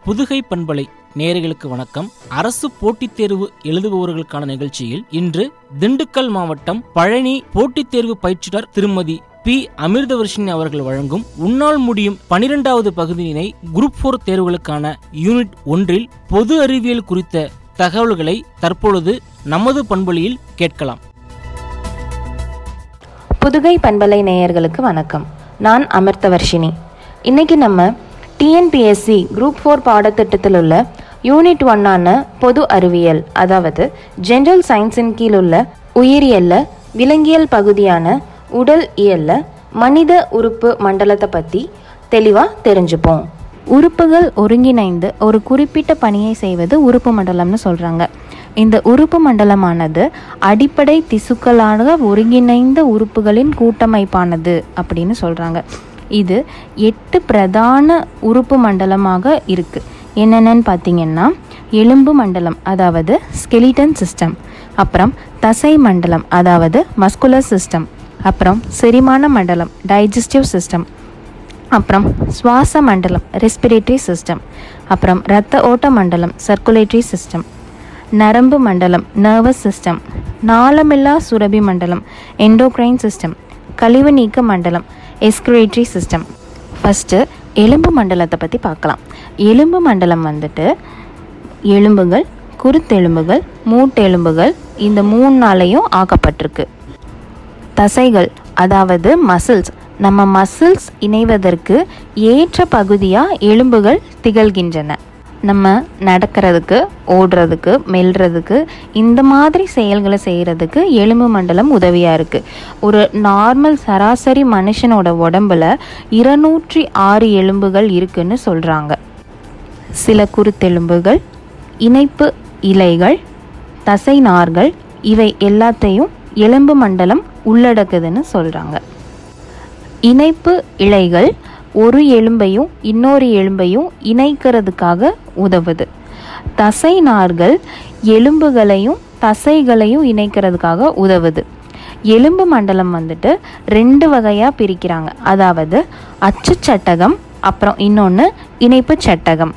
புதுகை பண்பலை நேயர்களுக்கு வணக்கம் அரசு போட்டித் தேர்வு எழுதுபவர்களுக்கான நிகழ்ச்சியில் இன்று திண்டுக்கல் மாவட்டம் பழனி போட்டித் தேர்வு பயிற்றுனர் திருமதி பி அமிர்தவர்ஷினி அவர்கள் வழங்கும் உன்னால் முடியும் பனிரெண்டாவது பகுதியினை குரூப் போர் தேர்வுகளுக்கான யூனிட் ஒன்றில் பொது அறிவியல் குறித்த தகவல்களை தற்பொழுது நமது பண்பொழியில் கேட்கலாம் புதுகை பண்பலை நேயர்களுக்கு வணக்கம் நான் அமிர்தவர்ஷினி இன்னைக்கு நம்ம டிஎன்பிஎஸ்சி குரூப் ஃபோர் பாடத்திட்டத்தில் உள்ள யூனிட் ஒன்னான பொது அறிவியல் அதாவது ஜென்ரல் சயின்ஸின் கீழ் உள்ள உயிரியல்ல விலங்கியல் பகுதியான உடல் இயல்ல மனித உறுப்பு மண்டலத்தை பற்றி தெளிவாக தெரிஞ்சுப்போம் உறுப்புகள் ஒருங்கிணைந்து ஒரு குறிப்பிட்ட பணியை செய்வது உறுப்பு மண்டலம்னு சொல்கிறாங்க இந்த உறுப்பு மண்டலமானது அடிப்படை திசுக்களாக ஒருங்கிணைந்த உறுப்புகளின் கூட்டமைப்பானது அப்படின்னு சொல்கிறாங்க இது எட்டு பிரதான உறுப்பு மண்டலமாக இருக்குது என்னென்னு பார்த்தீங்கன்னா எலும்பு மண்டலம் அதாவது ஸ்கெலிட்டன் சிஸ்டம் அப்புறம் தசை மண்டலம் அதாவது மஸ்குலர் சிஸ்டம் அப்புறம் செரிமான மண்டலம் டைஜஸ்டிவ் சிஸ்டம் அப்புறம் சுவாச மண்டலம் ரெஸ்பிரேட்டரி சிஸ்டம் அப்புறம் இரத்த ஓட்ட மண்டலம் சர்க்குலேட்டரி சிஸ்டம் நரம்பு மண்டலம் நர்வஸ் சிஸ்டம் நாளமில்லா சுரபி மண்டலம் எண்டோக்ரைன் சிஸ்டம் கழிவு நீக்க மண்டலம் எஸ்கிரேட்டரி சிஸ்டம் ஃபஸ்ட்டு எலும்பு மண்டலத்தை பற்றி பார்க்கலாம் எலும்பு மண்டலம் வந்துட்டு எலும்புகள் குருத்தெலும்புகள் மூட்டெலும்புகள் இந்த மூணு நாளையும் ஆக்கப்பட்டிருக்கு தசைகள் அதாவது மசில்ஸ் நம்ம மசில்ஸ் இணைவதற்கு ஏற்ற பகுதியாக எலும்புகள் திகழ்கின்றன நம்ம நடக்கிறதுக்கு ஓடுறதுக்கு மெல்றதுக்கு இந்த மாதிரி செயல்களை செய்கிறதுக்கு எலும்பு மண்டலம் உதவியாக இருக்குது ஒரு நார்மல் சராசரி மனுஷனோட உடம்புல இருநூற்றி ஆறு எலும்புகள் இருக்குன்னு சொல்கிறாங்க சில குருத்தெலும்புகள் இணைப்பு இலைகள் தசை நார்கள் இவை எல்லாத்தையும் எலும்பு மண்டலம் உள்ளடக்குதுன்னு சொல்கிறாங்க இணைப்பு இழைகள் ஒரு எலும்பையும் இன்னொரு எலும்பையும் இணைக்கிறதுக்காக உதவுது தசை நார்கள் எலும்புகளையும் தசைகளையும் இணைக்கிறதுக்காக உதவுது எலும்பு மண்டலம் வந்துட்டு ரெண்டு வகையாக பிரிக்கிறாங்க அதாவது அச்சு சட்டகம் அப்புறம் இன்னொன்று இணைப்பு சட்டகம்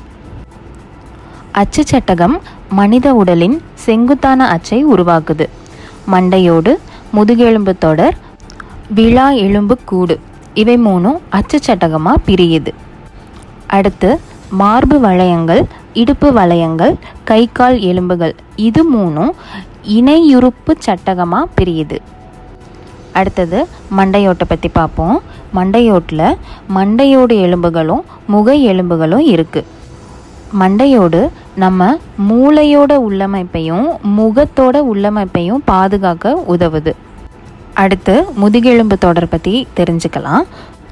அச்சு சட்டகம் மனித உடலின் செங்குத்தான அச்சை உருவாக்குது மண்டையோடு முதுகெலும்பு தொடர் விழா எலும்பு கூடு இவை மூணும் அச்சு சட்டகமாக பிரியுது அடுத்து மார்பு வளையங்கள் இடுப்பு வளையங்கள் கை கால் எலும்புகள் இது மூணும் இணையுறுப்பு சட்டகமாக பிரியுது அடுத்தது மண்டையோட்டை பற்றி பார்ப்போம் மண்டையோட்டில் மண்டையோடு எலும்புகளும் முக எலும்புகளும் இருக்குது மண்டையோடு நம்ம மூளையோட உள்ளமைப்பையும் முகத்தோட உள்ளமைப்பையும் பாதுகாக்க உதவுது அடுத்து முதுகெலும்பு தொடர் பற்றி தெரிஞ்சுக்கலாம்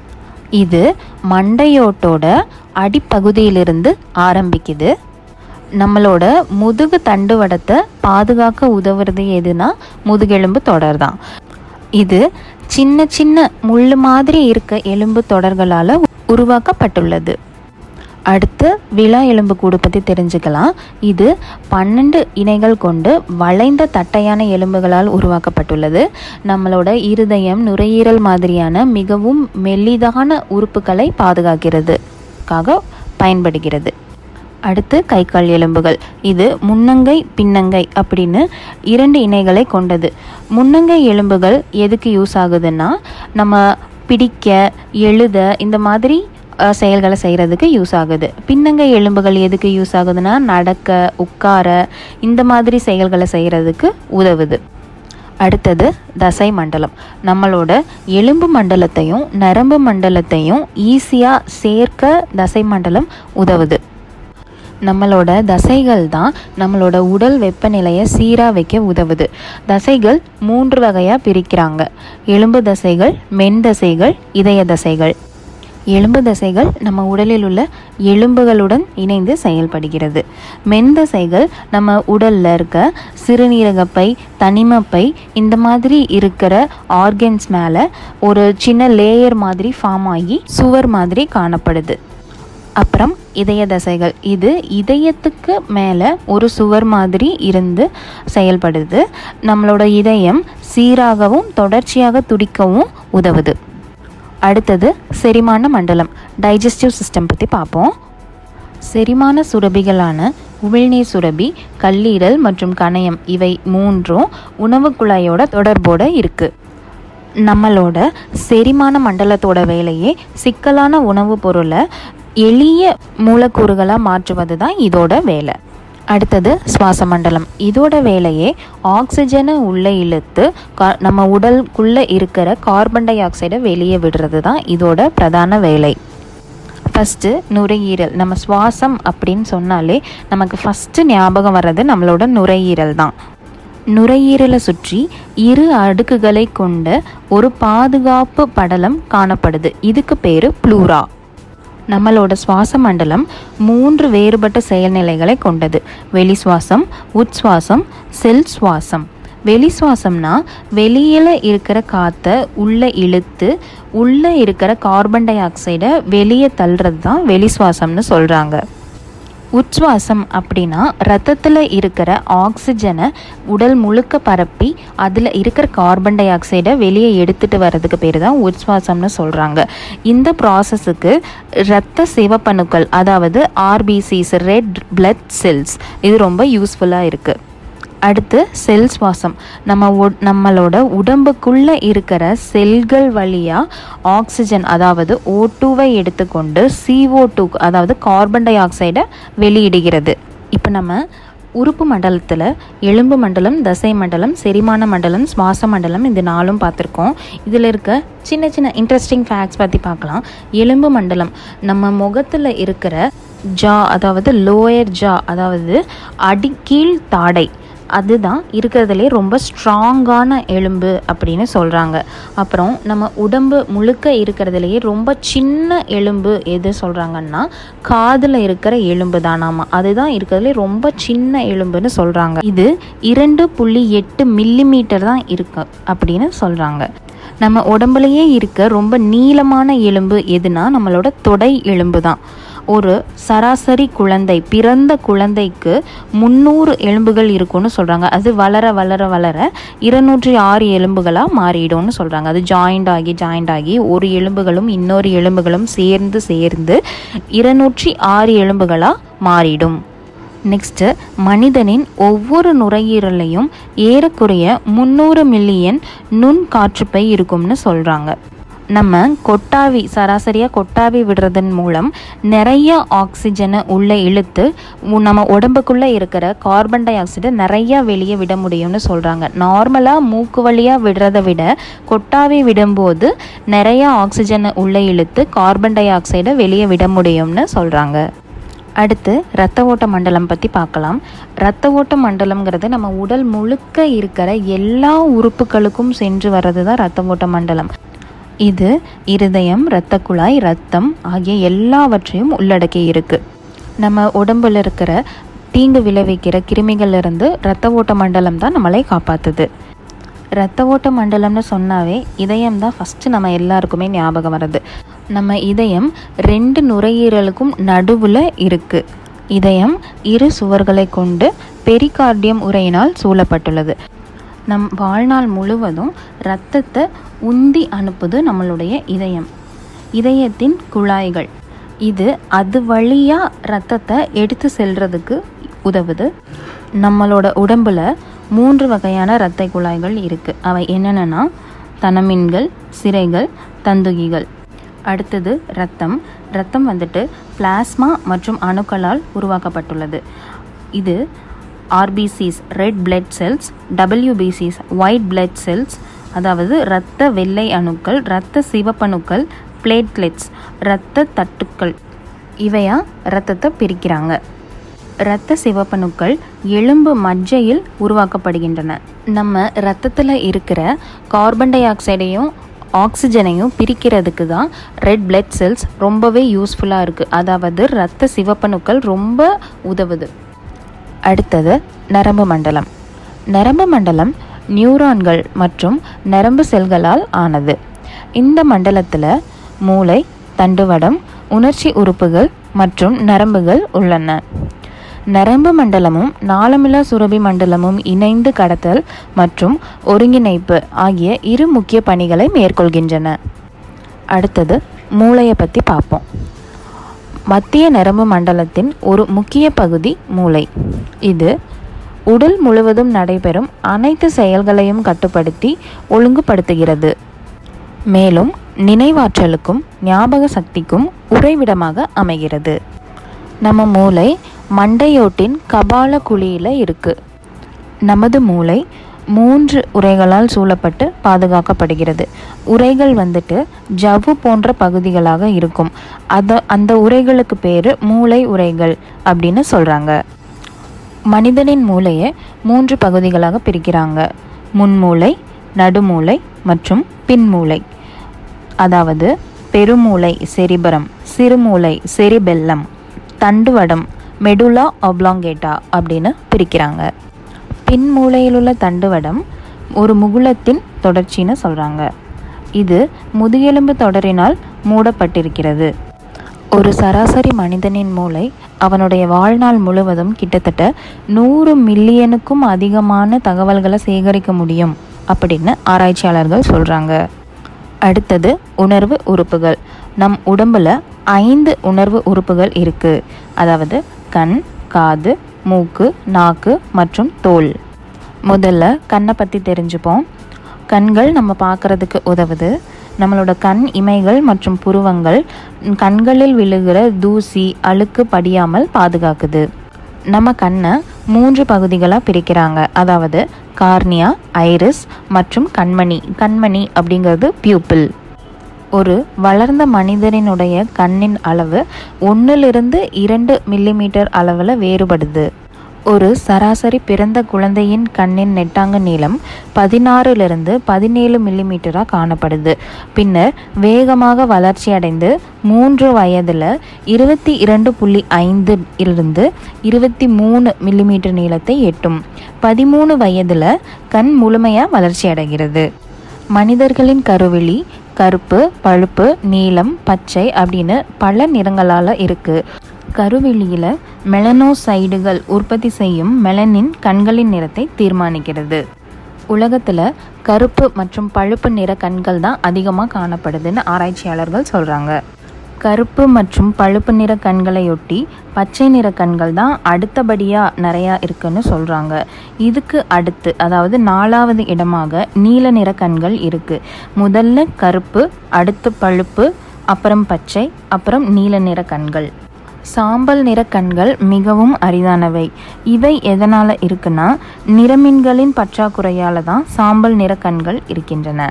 இது மண்டையோட்டோட அடிப்பகுதியிலிருந்து ஆரம்பிக்குது நம்மளோட முதுகு தண்டுவடத்தை பாதுகாக்க உதவுறது எதுனா முதுகெலும்பு தொடர் தான் இது சின்ன சின்ன முள் மாதிரி இருக்க எலும்பு தொடர்களால் உருவாக்கப்பட்டுள்ளது அடுத்து விழா எலும்பு கூடு பற்றி தெரிஞ்சுக்கலாம் இது பன்னெண்டு இணைகள் கொண்டு வளைந்த தட்டையான எலும்புகளால் உருவாக்கப்பட்டுள்ளது நம்மளோட இருதயம் நுரையீரல் மாதிரியான மிகவும் மெல்லிதான உறுப்புகளை பாதுகாக்கிறதுக்காக பயன்படுகிறது அடுத்து கை கால் எலும்புகள் இது முன்னங்கை பின்னங்கை அப்படின்னு இரண்டு இணைகளை கொண்டது முன்னங்கை எலும்புகள் எதுக்கு யூஸ் ஆகுதுன்னா நம்ம பிடிக்க எழுத இந்த மாதிரி செயல்களை செய்கிறதுக்கு யூஸ் ஆகுது பின்னங்கை எலும்புகள் எதுக்கு யூஸ் ஆகுதுன்னா நடக்க உட்கார இந்த மாதிரி செயல்களை செய்கிறதுக்கு உதவுது அடுத்தது தசை மண்டலம் நம்மளோட எலும்பு மண்டலத்தையும் நரம்பு மண்டலத்தையும் ஈஸியாக சேர்க்க தசை மண்டலம் உதவுது நம்மளோட தசைகள் தான் நம்மளோட உடல் வெப்பநிலையை சீராக வைக்க உதவுது தசைகள் மூன்று வகையாக பிரிக்கிறாங்க எலும்பு தசைகள் மென் தசைகள் இதய தசைகள் எலும்பு தசைகள் நம்ம உடலில் உள்ள எலும்புகளுடன் இணைந்து செயல்படுகிறது மென் தசைகள் நம்ம உடலில் இருக்க சிறுநீரகப்பை தனிமப்பை இந்த மாதிரி இருக்கிற ஆர்கன்ஸ் மேலே ஒரு சின்ன லேயர் மாதிரி ஃபார்ம் ஆகி சுவர் மாதிரி காணப்படுது அப்புறம் இதய தசைகள் இது இதயத்துக்கு மேலே ஒரு சுவர் மாதிரி இருந்து செயல்படுது நம்மளோட இதயம் சீராகவும் தொடர்ச்சியாக துடிக்கவும் உதவுது அடுத்தது செரிமான மண்டலம் டைஜஸ்டிவ் சிஸ்டம் பற்றி பார்ப்போம் செரிமான சுரபிகளான உமிழ்நீர் சுரபி கல்லீரல் மற்றும் கணையம் இவை மூன்றும் உணவு குழாயோட தொடர்போட இருக்குது நம்மளோட செரிமான மண்டலத்தோட வேலையே சிக்கலான உணவுப் பொருளை எளிய மூலக்கூறுகளாக மாற்றுவது தான் இதோட வேலை அடுத்தது சுவாச மண்டலம் இதோட வேலையே ஆக்சிஜனை உள்ளே இழுத்து கா நம்ம உடலுக்குள்ளே இருக்கிற கார்பன் டை ஆக்சைடை வெளியே விடுறது தான் இதோட பிரதான வேலை ஃபஸ்ட்டு நுரையீரல் நம்ம சுவாசம் அப்படின்னு சொன்னாலே நமக்கு ஃபஸ்ட்டு ஞாபகம் வர்றது நம்மளோட நுரையீரல் தான் நுரையீரலை சுற்றி இரு அடுக்குகளை கொண்ட ஒரு பாதுகாப்பு படலம் காணப்படுது இதுக்கு பேர் ப்ளூரா நம்மளோட சுவாச மண்டலம் மூன்று வேறுபட்ட செயல்நிலைகளை கொண்டது வெளி சுவாசம் உட்சுவாசம் செல் சுவாசம் வெளி சுவாசம்னா வெளியில் இருக்கிற காற்றை உள்ளே இழுத்து உள்ளே இருக்கிற கார்பன் டை ஆக்சைடை வெளியே தள்ளுறது தான் வெளி சுவாசம்னு சொல்கிறாங்க உட்சுவாசம் அப்படின்னா ரத்தத்தில் இருக்கிற ஆக்சிஜனை உடல் முழுக்க பரப்பி அதில் இருக்கிற கார்பன் டை ஆக்சைடை வெளியே எடுத்துகிட்டு வர்றதுக்கு பேர் தான் உட்சுவாசம்னு சொல்கிறாங்க இந்த ப்ராசஸுக்கு இரத்த சிவப்பணுக்கள் அதாவது ஆர்பிசிஸ் ரெட் பிளட் செல்ஸ் இது ரொம்ப யூஸ்ஃபுல்லாக இருக்குது அடுத்து செல் சுவாசம் நம்ம உ- நம்மளோட உடம்புக்குள்ளே இருக்கிற செல்கள் வழியாக ஆக்சிஜன் அதாவது ஓ டூவை எடுத்துக்கொண்டு CO2 டூ அதாவது கார்பன் டை ஆக்சைடை வெளியிடுகிறது இப்போ நம்ம உறுப்பு மண்டலத்தில் எலும்பு மண்டலம் தசை மண்டலம் செரிமான மண்டலம் சுவாச மண்டலம் இது நாலும் பார்த்துருக்கோம் இதில் இருக்க சின்ன சின்ன இன்ட்ரெஸ்டிங் ஃபேக்ட்ஸ் பற்றி பார்க்கலாம் எலும்பு மண்டலம் நம்ம முகத்தில் இருக்கிற ஜா அதாவது லோயர் ஜா அதாவது அடி கீழ் தாடை அதுதான் இருக்கிறதுலே ரொம்ப ஸ்ட்ராங்கான எலும்பு அப்படின்னு சொல்கிறாங்க அப்புறம் நம்ம உடம்பு முழுக்க இருக்கிறதுலையே ரொம்ப சின்ன எலும்பு எது சொல்கிறாங்கன்னா காதில் இருக்கிற எலும்பு தானாமா அதுதான் இருக்கிறதுலே ரொம்ப சின்ன எலும்புன்னு சொல்கிறாங்க இது இரண்டு புள்ளி எட்டு மில்லிமீட்டர் தான் இருக்கு அப்படின்னு சொல்கிறாங்க நம்ம உடம்புலையே இருக்க ரொம்ப நீளமான எலும்பு எதுனா நம்மளோட தொடை எலும்பு தான் ஒரு சராசரி குழந்தை பிறந்த குழந்தைக்கு முந்நூறு எலும்புகள் இருக்கும்னு சொல்கிறாங்க அது வளர வளர வளர இருநூற்றி ஆறு எலும்புகளாக மாறிடும்னு சொல்கிறாங்க அது ஜாயிண்ட் ஆகி ஜாயிண்ட் ஆகி ஒரு எலும்புகளும் இன்னொரு எலும்புகளும் சேர்ந்து சேர்ந்து இருநூற்றி ஆறு எலும்புகளாக மாறிடும் நெக்ஸ்ட்டு மனிதனின் ஒவ்வொரு நுரையீரலையும் ஏறக்குறைய முந்நூறு மில்லியன் நுண் காற்றுப்பை இருக்கும்னு சொல்கிறாங்க நம்ம கொட்டாவி சராசரியாக கொட்டாவி விடுறதன் மூலம் நிறைய ஆக்சிஜனை உள்ளே இழுத்து உ- நம்ம உடம்புக்குள்ளே இருக்கிற கார்பன் டை ஆக்சைடை நிறையா வெளியே விட முடியும்னு சொல்கிறாங்க நார்மலாக மூக்கு வழியாக விடுறதை விட கொட்டாவி விடும்போது நிறைய ஆக்சிஜனை உள்ளே இழுத்து கார்பன் டை ஆக்சைடை வெளியே விட முடியும்னு சொல்கிறாங்க அடுத்து இரத்த ஓட்ட மண்டலம் பற்றி பார்க்கலாம் இரத்த ஓட்ட மண்டலம்ங்கிறது நம்ம உடல் முழுக்க இருக்கிற எல்லா உறுப்புகளுக்கும் சென்று வர்றது தான் இரத்த ஓட்ட மண்டலம் இது இருதயம் இரத்த குழாய் ரத்தம் ஆகிய எல்லாவற்றையும் உள்ளடக்கி இருக்கு நம்ம உடம்புல இருக்கிற தீங்கு விளைவிக்கிற கிருமிகள்ல இருந்து இரத்த ஓட்ட மண்டலம் தான் நம்மளை காப்பாத்துது இரத்த ஓட்ட மண்டலம்னு சொன்னாவே இதயம் தான் ஃபஸ்ட்டு நம்ம எல்லாருக்குமே ஞாபகம் வருது நம்ம இதயம் ரெண்டு நுரையீரலுக்கும் நடுவில் இருக்குது இதயம் இரு சுவர்களை கொண்டு பெரிகார்டியம் உரையினால் சூழப்பட்டுள்ளது நம் வாழ்நாள் முழுவதும் இரத்தத்தை உந்தி அனுப்புது நம்மளுடைய இதயம் இதயத்தின் குழாய்கள் இது அது வழியாக ரத்தத்தை எடுத்து செல்றதுக்கு உதவுது நம்மளோட உடம்புல மூன்று வகையான இரத்த குழாய்கள் இருக்குது அவை என்னென்னா தனமின்கள் சிரைகள் தந்துகிகள் அடுத்தது இரத்தம் இரத்தம் வந்துட்டு பிளாஸ்மா மற்றும் அணுக்களால் உருவாக்கப்பட்டுள்ளது இது ஆர்பிசிஸ் ரெட் பிளட் செல்ஸ் டபிள்யூபிசிஸ் ஒயிட் பிளட் செல்ஸ் அதாவது இரத்த வெள்ளை அணுக்கள் இரத்த சிவப்பணுக்கள் பிளேட்லெட்ஸ் இரத்த தட்டுக்கள் இவையா இரத்தத்தை பிரிக்கிறாங்க இரத்த சிவப்பணுக்கள் எலும்பு மஜ்ஜையில் உருவாக்கப்படுகின்றன நம்ம இரத்தத்தில் இருக்கிற கார்பன் டை ஆக்சைடையும் ஆக்சிஜனையும் பிரிக்கிறதுக்கு தான் ரெட் பிளட் செல்ஸ் ரொம்பவே யூஸ்ஃபுல்லாக இருக்குது அதாவது இரத்த சிவப்பணுக்கள் ரொம்ப உதவுது அடுத்தது நரம்பு மண்டலம் நரம்பு மண்டலம் நியூரான்கள் மற்றும் நரம்பு செல்களால் ஆனது இந்த மண்டலத்தில் மூளை தண்டுவடம் உணர்ச்சி உறுப்புகள் மற்றும் நரம்புகள் உள்ளன நரம்பு மண்டலமும் நாளமில்லா சுரபி மண்டலமும் இணைந்து கடத்தல் மற்றும் ஒருங்கிணைப்பு ஆகிய இரு முக்கிய பணிகளை மேற்கொள்கின்றன அடுத்தது மூளையை பற்றி பார்ப்போம் மத்திய நரம்பு மண்டலத்தின் ஒரு முக்கிய பகுதி மூளை இது உடல் முழுவதும் நடைபெறும் அனைத்து செயல்களையும் கட்டுப்படுத்தி ஒழுங்குபடுத்துகிறது மேலும் நினைவாற்றலுக்கும் ஞாபக சக்திக்கும் உறைவிடமாக அமைகிறது நம்ம மூளை மண்டையோட்டின் கபால குழியில் இருக்கு நமது மூளை மூன்று உரைகளால் சூழப்பட்டு பாதுகாக்கப்படுகிறது உரைகள் வந்துட்டு ஜவ்வு போன்ற பகுதிகளாக இருக்கும் அத அந்த உரைகளுக்கு பேர் மூளை உரைகள் அப்படின்னு சொல்கிறாங்க மனிதனின் மூளையை மூன்று பகுதிகளாக பிரிக்கிறாங்க முன்மூளை நடுமூளை மற்றும் பின்மூளை அதாவது பெருமூளை செரிபரம் சிறுமூளை செரிபெல்லம் தண்டுவடம் மெடுலா ஒப்லாங்கேட்டா அப்படின்னு பிரிக்கிறாங்க பின்மூளையில் உள்ள தண்டுவடம் ஒரு முகுளத்தின் தொடர்ச்சின்னு சொல்கிறாங்க இது முதுகெலும்பு தொடரினால் மூடப்பட்டிருக்கிறது ஒரு சராசரி மனிதனின் மூளை அவனுடைய வாழ்நாள் முழுவதும் கிட்டத்தட்ட நூறு மில்லியனுக்கும் அதிகமான தகவல்களை சேகரிக்க முடியும் அப்படின்னு ஆராய்ச்சியாளர்கள் சொல்கிறாங்க அடுத்தது உணர்வு உறுப்புகள் நம் உடம்புல ஐந்து உணர்வு உறுப்புகள் இருக்குது அதாவது கண் காது மூக்கு நாக்கு மற்றும் தோல் முதல்ல கண்ணை பற்றி தெரிஞ்சுப்போம் கண்கள் நம்ம பார்க்குறதுக்கு உதவுது நம்மளோட கண் இமைகள் மற்றும் புருவங்கள் கண்களில் விழுகிற தூசி அழுக்கு படியாமல் பாதுகாக்குது நம்ம கண்ணை மூன்று பகுதிகளாக பிரிக்கிறாங்க அதாவது கார்னியா ஐரிஸ் மற்றும் கண்மணி கண்மணி அப்படிங்கிறது பியூப்பிள் ஒரு வளர்ந்த மனிதனினுடைய கண்ணின் அளவு ஒன்றிலிருந்து இரண்டு மில்லிமீட்டர் அளவில் வேறுபடுது ஒரு சராசரி பிறந்த குழந்தையின் கண்ணின் நெட்டாங்க நீளம் பதினாறிலிருந்து பதினேழு மில்லிமீட்டராக காணப்படுது பின்னர் வேகமாக வளர்ச்சி அடைந்து மூன்று வயதில் இருபத்தி இரண்டு புள்ளி ஐந்து இருந்து இருபத்தி மூணு மில்லிமீட்டர் நீளத்தை எட்டும் பதிமூணு வயதில் கண் முழுமையாக வளர்ச்சி அடைகிறது மனிதர்களின் கருவிழி கருப்பு பழுப்பு நீலம் பச்சை அப்படின்னு பல நிறங்களால் இருக்குது கருவிழியில் மெலனோசைடுகள் உற்பத்தி செய்யும் மெலனின் கண்களின் நிறத்தை தீர்மானிக்கிறது உலகத்தில் கருப்பு மற்றும் பழுப்பு நிற கண்கள் தான் அதிகமாக காணப்படுதுன்னு ஆராய்ச்சியாளர்கள் சொல்கிறாங்க கருப்பு மற்றும் பழுப்பு நிற கண்களையொட்டி பச்சை நிற கண்கள் தான் அடுத்தபடியாக நிறையா இருக்குன்னு சொல்கிறாங்க இதுக்கு அடுத்து அதாவது நாலாவது இடமாக நீல நிற கண்கள் இருக்குது முதல்ல கருப்பு அடுத்து பழுப்பு அப்புறம் பச்சை அப்புறம் நீல நிற கண்கள் சாம்பல் நிற கண்கள் மிகவும் அரிதானவை இவை எதனால் இருக்குன்னா நிறமின்களின் பற்றாக்குறையால் தான் சாம்பல் நிற கண்கள் இருக்கின்றன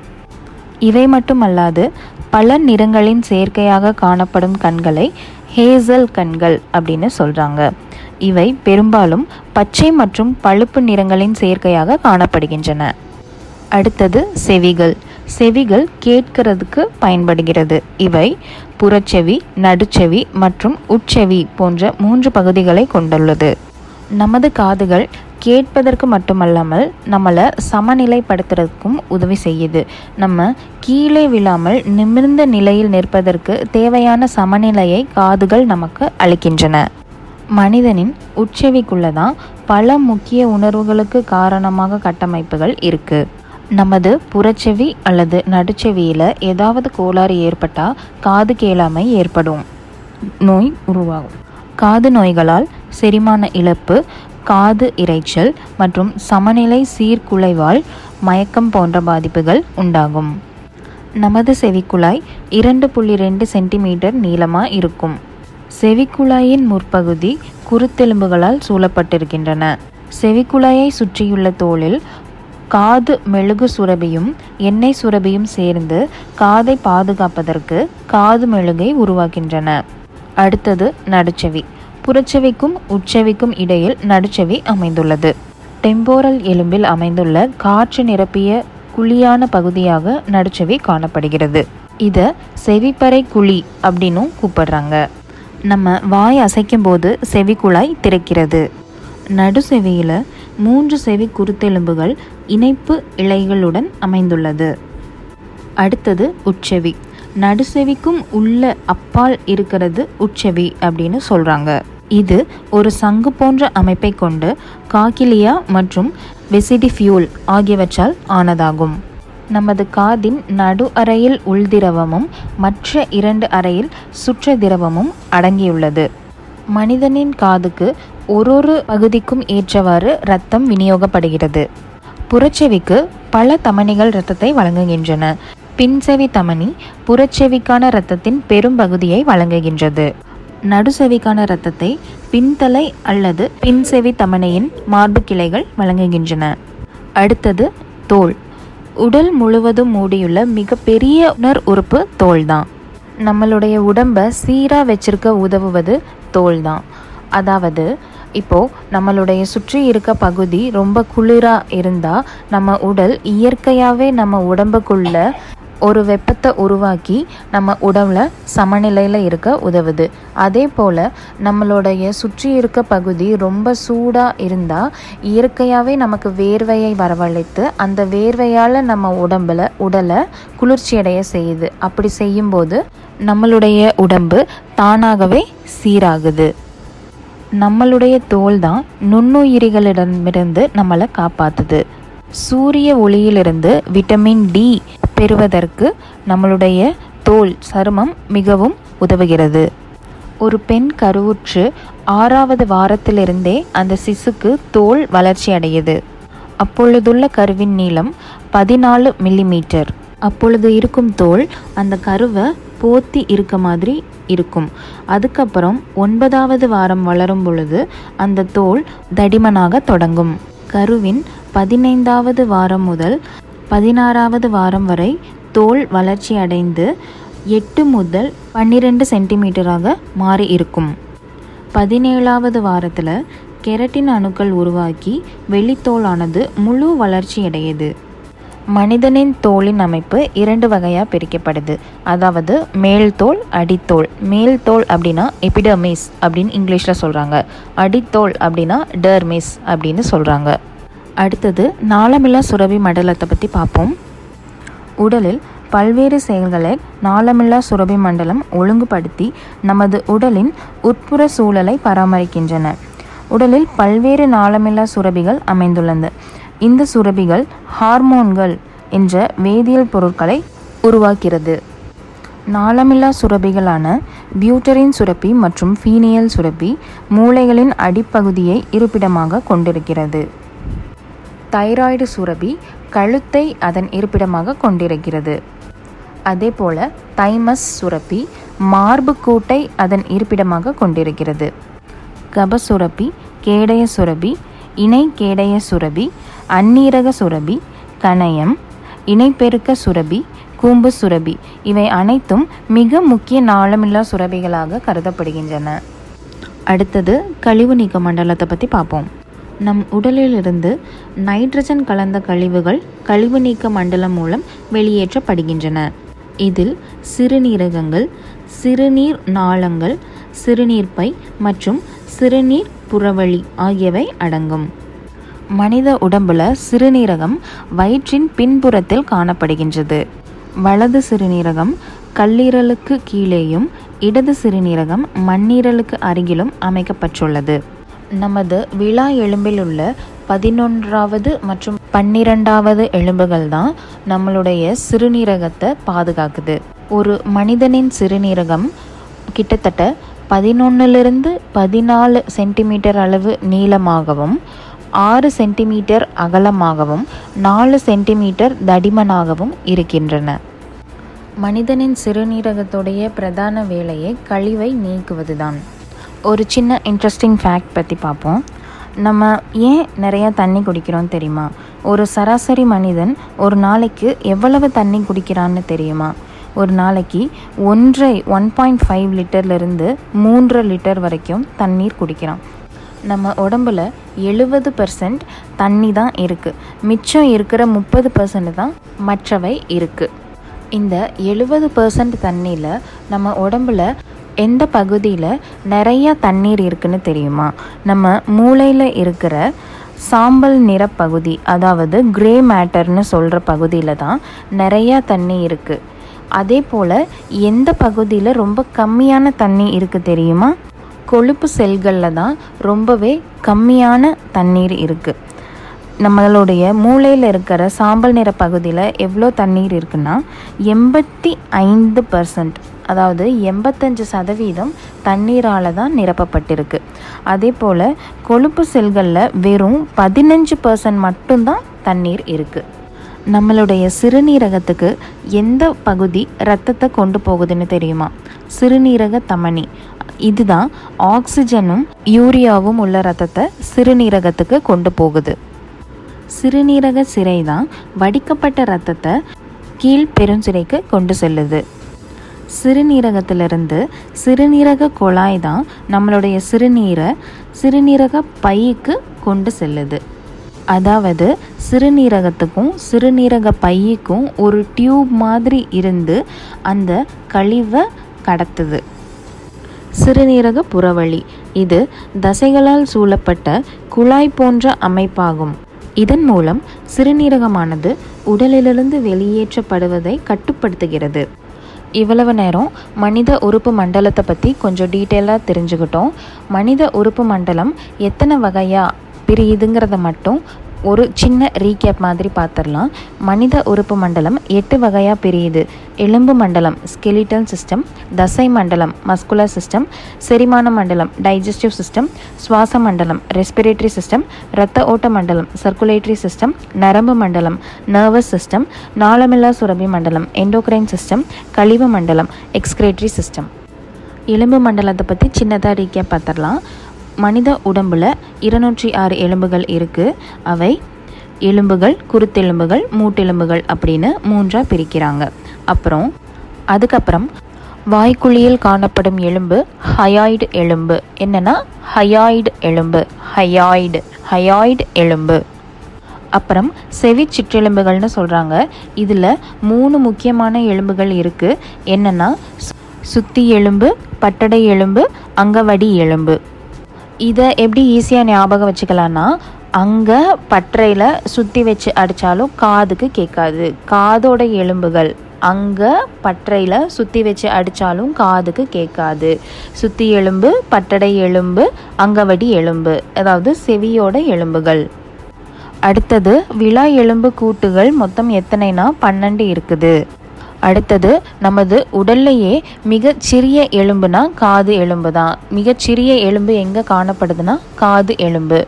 இவை மட்டுமல்லாது பல நிறங்களின் சேர்க்கையாக காணப்படும் கண்களை ஹேசல் கண்கள் அப்படின்னு சொல்கிறாங்க இவை பெரும்பாலும் பச்சை மற்றும் பழுப்பு நிறங்களின் சேர்க்கையாக காணப்படுகின்றன அடுத்தது செவிகள் செவிகள் கேட்கிறதுக்கு பயன்படுகிறது இவை புறச்செவி நடுச்செவி மற்றும் உட்செவி போன்ற மூன்று பகுதிகளை கொண்டுள்ளது நமது காதுகள் கேட்பதற்கு மட்டுமல்லாமல் நம்மளை சமநிலைப்படுத்துறதுக்கும் உதவி செய்யுது நம்ம கீழே விழாமல் நிமிர்ந்த நிலையில் நிற்பதற்கு தேவையான சமநிலையை காதுகள் நமக்கு அளிக்கின்றன மனிதனின் உட்செவிக்குள்ள தான் பல முக்கிய உணர்வுகளுக்கு காரணமாக கட்டமைப்புகள் இருக்குது நமது புறச்செவி அல்லது நடுச்செவியில் ஏதாவது கோளாறு ஏற்பட்டால் காது கேளாமை ஏற்படும் நோய் உருவாகும் காது நோய்களால் செரிமான இழப்பு காது இரைச்சல் மற்றும் சமநிலை சீர்குலைவால் மயக்கம் போன்ற பாதிப்புகள் உண்டாகும் நமது செவிக்குழாய் இரண்டு புள்ளி ரெண்டு சென்டிமீட்டர் நீளமாக இருக்கும் செவிக்குழாயின் முற்பகுதி குருத்தெலும்புகளால் சூழப்பட்டிருக்கின்றன செவிக்குழாயை சுற்றியுள்ள தோலில் காது மெழுகு சுரபியும் எண்ணெய் சுரபியும் சேர்ந்து காதை பாதுகாப்பதற்கு காது மெழுகை உருவாக்கின்றன அடுத்தது நடுச்செவி புறச்செவிக்கும் உட்செவிக்கும் இடையில் நடுச்செவி அமைந்துள்ளது டெம்போரல் எலும்பில் அமைந்துள்ள காற்று நிரப்பிய குழியான பகுதியாக நடுச்செவி காணப்படுகிறது இதை செவிப்பறை குழி அப்படின்னும் கூப்பிடுறாங்க நம்ம வாய் அசைக்கும் போது செவிக்குழாய் திறக்கிறது நடுசெவியில் மூன்று செவி குருத்தெலும்புகள் இணைப்பு இழைகளுடன் அமைந்துள்ளது அடுத்தது உட்செவி நடுசெவிக்கும் உள்ள அப்பால் இருக்கிறது உட்செவி அப்படின்னு சொல்கிறாங்க இது ஒரு சங்கு போன்ற அமைப்பை கொண்டு காக்கிலியா மற்றும் வெசிடிஃபியூல் ஆகியவற்றால் ஆனதாகும் நமது காதின் நடு அறையில் உள்திரவமும் மற்ற இரண்டு அறையில் சுற்ற திரவமும் அடங்கியுள்ளது மனிதனின் காதுக்கு ஒரு பகுதிக்கும் ஏற்றவாறு இரத்தம் விநியோகப்படுகிறது புறச்செவிக்கு பல தமனிகள் இரத்தத்தை வழங்குகின்றன பின்செவி தமனி புறச்செவிக்கான இரத்தத்தின் பெரும் பகுதியை வழங்குகின்றது நடுசெவிக்கான இரத்தத்தை பின்தலை அல்லது பின்செவி தமனியின் மார்பு கிளைகள் வழங்குகின்றன அடுத்தது தோல் உடல் முழுவதும் மூடியுள்ள மிகப்பெரிய உணர் உறுப்பு தோல் தான் நம்மளுடைய உடம்பை சீராக வச்சிருக்க உதவுவது தோல் தான் அதாவது இப்போது நம்மளுடைய சுற்றி இருக்க பகுதி ரொம்ப குளிராக இருந்தால் நம்ம உடல் இயற்கையாகவே நம்ம உடம்புக்குள்ள ஒரு வெப்பத்தை உருவாக்கி நம்ம உடம்புல சமநிலையில் இருக்க உதவுது அதே போல் நம்மளுடைய சுற்றி இருக்க பகுதி ரொம்ப சூடாக இருந்தால் இயற்கையாகவே நமக்கு வேர்வையை வரவழைத்து அந்த வேர்வையால் நம்ம உடம்புல உடலை குளிர்ச்சியடைய செய்யுது அப்படி செய்யும்போது நம்மளுடைய உடம்பு தானாகவே சீராகுது நம்மளுடைய தோல் தான் நுண்ணுயிரிகளிடமிருந்து நம்மளை காப்பாற்றுது சூரிய ஒளியிலிருந்து விட்டமின் டி பெறுவதற்கு நம்மளுடைய தோல் சருமம் மிகவும் உதவுகிறது ஒரு பெண் கருவுற்று ஆறாவது வாரத்திலிருந்தே அந்த சிசுக்கு தோல் வளர்ச்சி அடையுது அப்பொழுதுள்ள கருவின் நீளம் பதினாலு மில்லிமீட்டர் அப்பொழுது இருக்கும் தோல் அந்த கருவை போத்தி இருக்க மாதிரி இருக்கும் அதுக்கப்புறம் ஒன்பதாவது வாரம் வளரும் பொழுது அந்த தோல் தடிமனாக தொடங்கும் கருவின் பதினைந்தாவது வாரம் முதல் பதினாறாவது வாரம் வரை தோல் வளர்ச்சி அடைந்து எட்டு முதல் பன்னிரெண்டு சென்டிமீட்டராக மாறி இருக்கும் பதினேழாவது வாரத்தில் கெரட்டின் அணுக்கள் உருவாக்கி வெளித்தோலானது முழு வளர்ச்சி அடையுது மனிதனின் தோலின் அமைப்பு இரண்டு வகையாக பிரிக்கப்படுது அதாவது மேல் தோல் அடித்தோல் மேல் தோல் அப்படின்னா எபிடமிஸ் அப்படின்னு இங்கிலீஷில் சொல்கிறாங்க அடித்தோல் அப்படின்னா டெர்மிஸ் அப்படின்னு சொல்கிறாங்க அடுத்தது நாளமில்லா சுரபி மண்டலத்தை பற்றி பார்ப்போம் உடலில் பல்வேறு செயல்களை நாளமில்லா சுரபி மண்டலம் ஒழுங்குபடுத்தி நமது உடலின் உட்புற சூழலை பராமரிக்கின்றன உடலில் பல்வேறு நாளமில்லா சுரபிகள் அமைந்துள்ளன இந்த சுரபிகள் ஹார்மோன்கள் என்ற வேதியியல் பொருட்களை உருவாக்கிறது நாளமில்லா சுரபிகளான பியூட்டரின் சுரப்பி மற்றும் ஃபீனியல் சுரப்பி மூளைகளின் அடிப்பகுதியை இருப்பிடமாக கொண்டிருக்கிறது தைராய்டு சுரபி கழுத்தை அதன் இருப்பிடமாக கொண்டிருக்கிறது அதேபோல தைமஸ் சுரப்பி மார்பு கூட்டை அதன் இருப்பிடமாக கொண்டிருக்கிறது கபசுரப்பி கேடய சுரபி இணை கேடய சுரபி அந்நீரக சுரபி கணையம் இணைப்பெருக்க சுரபி கூம்பு சுரபி இவை அனைத்தும் மிக முக்கிய நாளமில்லா சுரபிகளாக கருதப்படுகின்றன அடுத்தது கழிவு நீக்க மண்டலத்தை பற்றி பார்ப்போம் நம் உடலிலிருந்து நைட்ரஜன் கலந்த கழிவுகள் கழிவு நீக்க மண்டலம் மூலம் வெளியேற்றப்படுகின்றன இதில் சிறுநீரகங்கள் சிறுநீர் நாளங்கள் சிறுநீர்ப்பை மற்றும் சிறுநீர் புறவழி ஆகியவை அடங்கும் மனித உடம்புல சிறுநீரகம் வயிற்றின் பின்புறத்தில் காணப்படுகின்றது வலது சிறுநீரகம் கல்லீரலுக்கு கீழேயும் இடது சிறுநீரகம் மண்ணீரலுக்கு அருகிலும் அமைக்கப்பட்டுள்ளது நமது விழா எலும்பில் உள்ள பதினொன்றாவது மற்றும் பன்னிரெண்டாவது எலும்புகள் தான் நம்மளுடைய சிறுநீரகத்தை பாதுகாக்குது ஒரு மனிதனின் சிறுநீரகம் கிட்டத்தட்ட பதினொன்னுலேருந்து பதினாலு சென்டிமீட்டர் அளவு நீளமாகவும் ஆறு சென்டிமீட்டர் அகலமாகவும் நாலு சென்டிமீட்டர் தடிமனாகவும் இருக்கின்றன மனிதனின் சிறுநீரகத்துடைய பிரதான வேலையை கழிவை நீக்குவதுதான் ஒரு சின்ன இன்ட்ரெஸ்டிங் ஃபேக்ட் பற்றி பார்ப்போம் நம்ம ஏன் நிறையா தண்ணி குடிக்கிறோம் தெரியுமா ஒரு சராசரி மனிதன் ஒரு நாளைக்கு எவ்வளவு தண்ணி குடிக்கிறான்னு தெரியுமா ஒரு நாளைக்கு ஒன்றை ஒன் பாயிண்ட் ஃபைவ் லிட்டர்லேருந்து மூன்று லிட்டர் வரைக்கும் தண்ணீர் குடிக்கிறான் நம்ம உடம்புல எழுபது பர்சன்ட் தண்ணி தான் இருக்குது மிச்சம் இருக்கிற முப்பது பர்சன்ட் தான் மற்றவை இருக்குது இந்த எழுபது பர்சன்ட் தண்ணியில் நம்ம உடம்புல எந்த பகுதியில் நிறைய தண்ணீர் இருக்குன்னு தெரியுமா நம்ம மூளையில் இருக்கிற சாம்பல் நிற பகுதி அதாவது கிரே மேட்டர்னு சொல்கிற பகுதியில் தான் நிறையா தண்ணி இருக்குது அதே போல் எந்த பகுதியில் ரொம்ப கம்மியான தண்ணி இருக்குது தெரியுமா கொழுப்பு செல்களில் தான் ரொம்பவே கம்மியான தண்ணீர் இருக்குது நம்மளுடைய மூளையில் இருக்கிற சாம்பல் நிற பகுதியில் எவ்வளோ தண்ணீர் இருக்குன்னா எண்பத்தி ஐந்து பர்சன்ட் அதாவது எண்பத்தஞ்சு சதவீதம் தண்ணீரால் தான் நிரப்பப்பட்டிருக்கு அதே போல் கொழுப்பு செல்களில் வெறும் பதினஞ்சு பர்சன்ட் மட்டும்தான் தண்ணீர் இருக்குது நம்மளுடைய சிறுநீரகத்துக்கு எந்த பகுதி ரத்தத்தை கொண்டு போகுதுன்னு தெரியுமா சிறுநீரக தமனி இதுதான் ஆக்சிஜனும் யூரியாவும் உள்ள ரத்தத்தை சிறுநீரகத்துக்கு கொண்டு போகுது சிறுநீரக சிரை தான் வடிக்கப்பட்ட ரத்தத்தை கீழ் பெருஞ்சிரைக்கு கொண்டு செல்லுது சிறுநீரகத்திலிருந்து சிறுநீரக குழாய் தான் நம்மளுடைய சிறுநீரை சிறுநீரக பைக்கு கொண்டு செல்லுது அதாவது சிறுநீரகத்துக்கும் சிறுநீரக பையுக்கும் ஒரு டியூப் மாதிரி இருந்து அந்த கழிவை கடத்துது சிறுநீரக புறவழி இது தசைகளால் சூழப்பட்ட குழாய் போன்ற அமைப்பாகும் இதன் மூலம் சிறுநீரகமானது உடலிலிருந்து வெளியேற்றப்படுவதை கட்டுப்படுத்துகிறது இவ்வளவு நேரம் மனித உறுப்பு மண்டலத்தை பற்றி கொஞ்சம் டீட்டெயிலாக தெரிஞ்சுக்கிட்டோம் மனித உறுப்பு மண்டலம் எத்தனை வகையாக பிரியுதுங்கிறத மட்டும் ஒரு சின்ன ரீகேப் மாதிரி பார்த்துடலாம் மனித உறுப்பு மண்டலம் எட்டு வகையாக பிரியுது எலும்பு மண்டலம் ஸ்கெலிட்டல் சிஸ்டம் தசை மண்டலம் மஸ்குலர் சிஸ்டம் செரிமான மண்டலம் டைஜஸ்டிவ் சிஸ்டம் சுவாச மண்டலம் ரெஸ்பிரேட்டரி சிஸ்டம் இரத்த ஓட்ட மண்டலம் சர்க்குலேட்டரி சிஸ்டம் நரம்பு மண்டலம் நர்வஸ் சிஸ்டம் நாளமில்லா சுரபி மண்டலம் எண்டோக்ரைன் சிஸ்டம் கழிவு மண்டலம் எக்ஸ்கிரேட்டரி சிஸ்டம் எலும்பு மண்டலத்தை பற்றி சின்னதாக ரீகேப் பார்த்துடலாம் மனித உடம்பில் இருநூற்றி ஆறு எலும்புகள் இருக்குது அவை எலும்புகள் குருத்தெலும்புகள் மூட்டெலும்புகள் அப்படின்னு மூன்றாக பிரிக்கிறாங்க அப்புறம் அதுக்கப்புறம் வாய்க்குழியில் காணப்படும் எலும்பு ஹயாய்டு எலும்பு என்னென்னா ஹயாய்டு எலும்பு ஹயாய்டு ஹயாய்டு எலும்பு அப்புறம் செவி சிற்றெலும்புகள்னு சொல்கிறாங்க இதில் மூணு முக்கியமான எலும்புகள் இருக்குது என்னென்னா சுத்தி எலும்பு பட்டடை எலும்பு அங்கவடி எலும்பு இதை எப்படி ஈஸியாக ஞாபகம் வச்சுக்கலான்னா அங்கே பற்றையில் சுற்றி வச்சு அடித்தாலும் காதுக்கு கேட்காது காதோட எலும்புகள் அங்கே பற்றையில் சுற்றி வச்சு அடித்தாலும் காதுக்கு கேட்காது சுத்தி எலும்பு பட்டடை எலும்பு அங்கவடி எலும்பு அதாவது செவியோட எலும்புகள் அடுத்தது விழா எலும்பு கூட்டுகள் மொத்தம் எத்தனைனா பன்னெண்டு இருக்குது அடுத்தது நமது உடல்லையே மிகச் சிறிய எலும்புனா காது எலும்பு தான் மிகச்சிறிய எலும்பு எங்கே காணப்படுதுன்னா காது எலும்பு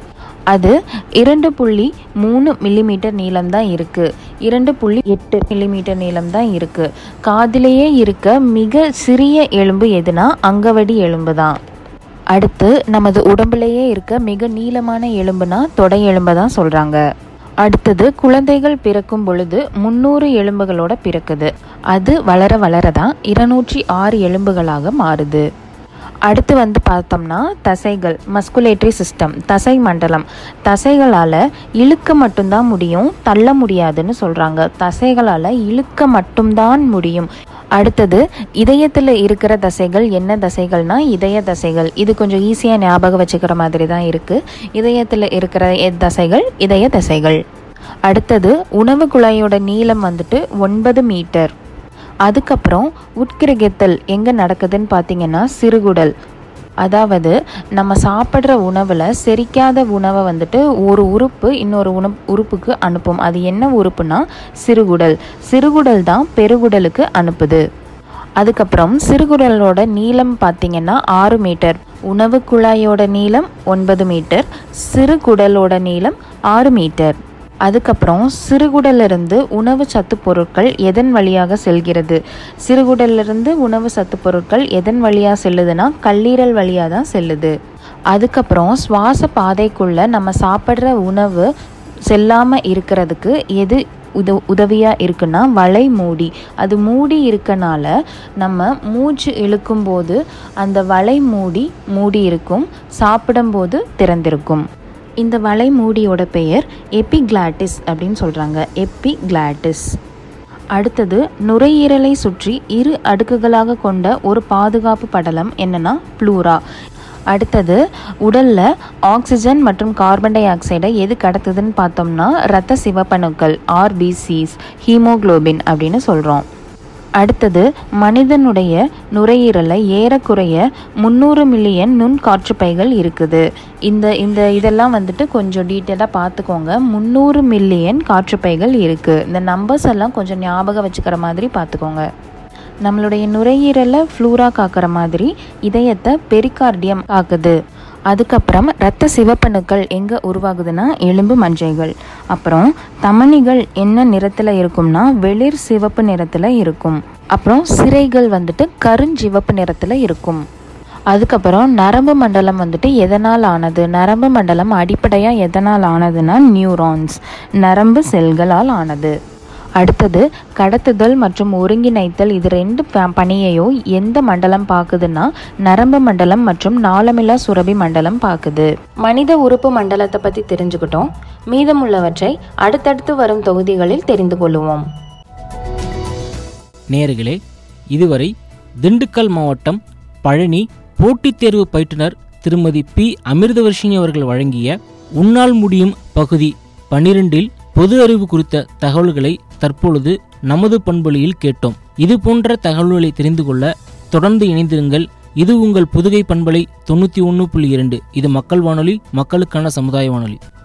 அது இரண்டு புள்ளி மூணு மில்லிமீட்டர் நீளம் தான் இருக்குது இரண்டு புள்ளி எட்டு மில்லிமீட்டர் நீளம் தான் இருக்குது காதிலேயே இருக்க மிக சிறிய எலும்பு எதுனா அங்கவடி எலும்பு தான் அடுத்து நமது உடம்புலேயே இருக்க மிக நீளமான எலும்புனா தொடை எலும்பை தான் சொல்கிறாங்க அடுத்தது குழந்தைகள் பிறக்கும் பொழுது முந்நூறு எலும்புகளோட பிறக்குது அது வளர வளர தான் இருநூற்றி ஆறு எலும்புகளாக மாறுது அடுத்து வந்து பார்த்தோம்னா தசைகள் மஸ்குலேட்டரி சிஸ்டம் தசை மண்டலம் தசைகளால் இழுக்க மட்டும்தான் முடியும் தள்ள முடியாதுன்னு சொல்கிறாங்க தசைகளால் இழுக்க மட்டும்தான் முடியும் அடுத்தது இதயத்தில் இருக்கிற தசைகள் என்ன தசைகள்னா இதய தசைகள் இது கொஞ்சம் ஈஸியாக ஞாபகம் வச்சுக்கிற மாதிரி தான் இருக்குது இதயத்தில் இருக்கிற எ- தசைகள் இதய தசைகள் அடுத்தது உணவு குழாயோட நீளம் வந்துட்டு ஒன்பது மீட்டர் அதுக்கப்புறம் உட்கிரகித்தல் எங்கே நடக்குதுன்னு பார்த்தீங்கன்னா சிறுகுடல் அதாவது நம்ம சாப்பிட்ற உணவில் செரிக்காத உணவை வந்துட்டு ஒரு உறுப்பு இன்னொரு உணவு உறுப்புக்கு அனுப்பும் அது என்ன உறுப்புனா சிறுகுடல் சிறுகுடல் தான் பெருகுடலுக்கு அனுப்புது அதுக்கப்புறம் சிறுகுடலோட நீளம் பார்த்தீங்கன்னா ஆறு மீட்டர் உணவு குழாயோட நீளம் ஒன்பது மீட்டர் சிறுகுடலோட நீளம் ஆறு மீட்டர் அதுக்கப்புறம் சிறுகுடலிருந்து உணவு சத்து பொருட்கள் எதன் வழியாக செல்கிறது சிறுகுடலிருந்து உணவு சத்து பொருட்கள் எதன் வழியாக செல்லுதுன்னா கல்லீரல் வழியாக தான் செல்லுது அதுக்கப்புறம் சுவாச பாதைக்குள்ள நம்ம சாப்பிட்ற உணவு செல்லாமல் இருக்கிறதுக்கு எது உத உதவியாக இருக்குன்னா வலை மூடி அது மூடி இருக்கனால நம்ம மூச்சு இழுக்கும்போது அந்த வலை மூடி மூடி இருக்கும் சாப்பிடும்போது திறந்திருக்கும் இந்த வலை மூடியோட பெயர் எபிக்ளாட்டிஸ் அப்படின்னு சொல்கிறாங்க எபிக்ளாட்டிஸ் அடுத்தது நுரையீரலை சுற்றி இரு அடுக்குகளாக கொண்ட ஒரு பாதுகாப்பு படலம் என்னன்னா ப்ளூரா அடுத்தது உடல்ல ஆக்சிஜன் மற்றும் கார்பன் டை ஆக்சைடை எது கடத்துதுன்னு பார்த்தோம்னா இரத்த சிவப்பணுக்கள் ஆர்பிசிஸ் ஹீமோகுளோபின் அப்படின்னு சொல்கிறோம் அடுத்தது மனிதனுடைய நுரையீரலை ஏறக்குறைய முந்நூறு மில்லியன் நுண் காற்றுப்பைகள் இருக்குது இந்த இந்த இதெல்லாம் வந்துட்டு கொஞ்சம் டீட்டெயிலாக பார்த்துக்கோங்க முந்நூறு மில்லியன் காற்றுப்பைகள் இருக்குது இந்த நம்பர்ஸ் எல்லாம் கொஞ்சம் ஞாபகம் வச்சுக்கிற மாதிரி பார்த்துக்கோங்க நம்மளுடைய நுரையீரலை ஃப்ளூரா காக்கிற மாதிரி இதயத்தை பெரிகார்டியம் காக்குது அதுக்கப்புறம் இரத்த சிவப்பணுக்கள் எங்கே உருவாகுதுன்னா எலும்பு மஞ்சைகள் அப்புறம் தமனிகள் என்ன நிறத்தில் இருக்கும்னா வெளிர் சிவப்பு நிறத்தில் இருக்கும் அப்புறம் சிரைகள் வந்துட்டு கருஞ்சிவப்பு நிறத்தில் இருக்கும் அதுக்கப்புறம் நரம்பு மண்டலம் வந்துட்டு எதனால் ஆனது நரம்பு மண்டலம் அடிப்படையாக எதனால் ஆனதுன்னா நியூரான்ஸ் நரம்பு செல்களால் ஆனது அடுத்தது கடத்துதல் மற்றும் ஒருங்கிணைத்தல் இது ரெண்டு ப- பணியையும் எந்த மண்டலம் பார்க்குதுன்னா நரம்பு மண்டலம் மற்றும் நாளமில்லா சுரபி மண்டலம் பார்க்குது மனித உறுப்பு மண்டலத்தை பற்றி தெரிஞ்சுக்கிட்டோம் மீதமுள்ளவற்றை அடுத்தடுத்து வரும் தொகுதிகளில் தெரிந்து கொள்ளுவோம் நேயர்களே இதுவரை திண்டுக்கல் மாவட்டம் பழனி போட்டித் தேர்வு பயிற்றுனர் திருமதி பி அமிர்தவர்ஷினி அவர்கள் வழங்கிய உன்னால் முடியும் பகுதி பன்னிரெண்டில் பொது அறிவு குறித்த தகவல்களை தற்பொழுது நமது பண்பொழியில் கேட்டோம் இது போன்ற தகவல்களை தெரிந்து கொள்ள தொடர்ந்து இணைந்திருங்கள் இது உங்கள் புதுகை பண்பலை தொண்ணூற்றி ஒன்று புள்ளி இரண்டு இது மக்கள் வானொலி மக்களுக்கான சமுதாய வானொலி